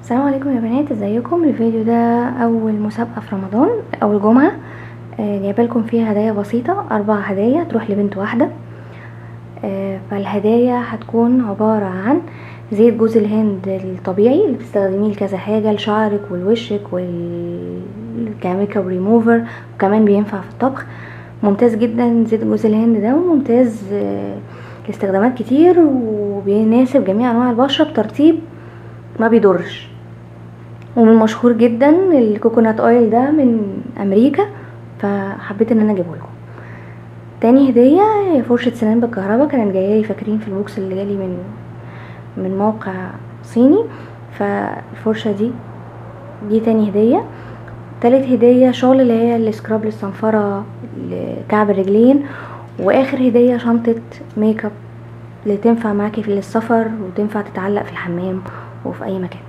السلام عليكم يا بنات ازيكم الفيديو ده اول مسابقه في رمضان اول جمعه آه، جايبه لكم فيها هدايا بسيطه اربع هدايا تروح لبنت واحده آه، فالهدايا هتكون عباره عن زيت جوز الهند الطبيعي اللي بتستخدميه لكذا حاجه لشعرك ولوشك والكاميكا ريموفر وكمان بينفع في الطبخ ممتاز جدا زيت جوز الهند ده وممتاز آه، لاستخدامات كتير وبيناسب جميع انواع البشره بترطيب ما بيضرش ومن مشهور جدا الكوكونات اويل ده من امريكا فحبيت ان انا اجيبه لكم تاني هديه هي فرشه سنان بالكهرباء كانت جايه لي فاكرين في البوكس اللي جالي من من موقع صيني فالفرشه دي دي تاني هديه تالت هديه شغل اللي هي السكراب للصنفره لكعب الرجلين واخر هديه شنطه ميك اب اللي تنفع معاكي في السفر وتنفع تتعلق في الحمام وفي اي مكان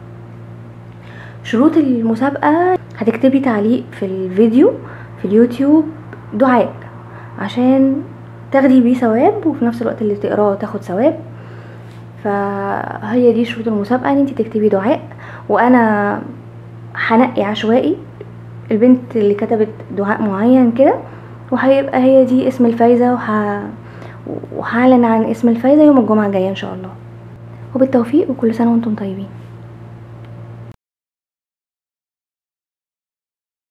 شروط المسابقة هتكتبي تعليق في الفيديو في اليوتيوب دعاء عشان تاخدي بيه ثواب وفي نفس الوقت اللي تقراه تاخد ثواب فهي دي شروط المسابقة ان انت تكتبي دعاء وانا هنقي عشوائي البنت اللي كتبت دعاء معين كده وهيبقى هي دي اسم الفايزة وه... وهعلن عن اسم الفايزة يوم الجمعة الجاية ان شاء الله وبالتوفيق وكل سنة وانتم طيبين